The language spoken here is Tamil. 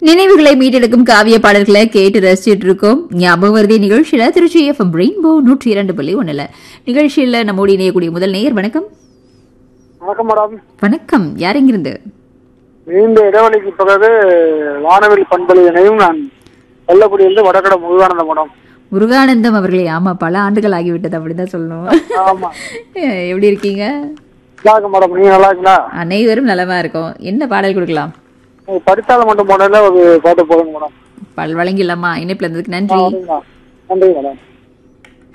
நினைவுகளை மீட்டெடுக்கும் காவிய பாடல்களை கேட்டு ரசிச்சிட்டு இருக்கோம் ஞாபகம் வருதே நிகழ்ச்சியில திருச்சி எஃப்எம் ரெயின்போ நூற்றி இரண்டு புள்ளி ஒண்ணுல நிகழ்ச்சியில நம்மோடு இணையக்கூடிய முதல் நேயர் வணக்கம் வணக்கம் மேடம் வணக்கம் யார் எங்கிருந்து நீண்ட இடைவெளிக்கு பிறகு வானவில் பண்பலியினையும் நான் வெள்ளக்குடியிலிருந்து வடகடை முருகானந்த மேடம் முருகானந்தம் அவர்களே ஆமா பல ஆண்டுகள் ஆகிவிட்டது அப்படிதான் சொல்லணும் ஆமா அஹ், எப்படி இருக்கீங்க நல்லா இருக்கு மேடம் நீங்க நல்லா இருக்கீங்களா அனைவரும் நலமா இருக்கும் என்ன பாடல் கொடுக்கலாம் நீங்க படித்தால மட்டும் போனதுல ஒரு பாட்டு போடுங்க மேடம் பல் வழங்கிடலாமா இணைப்புல இருந்ததுக்கு நன்றி ஆ, சரிங்களா. நன்றி மேடம்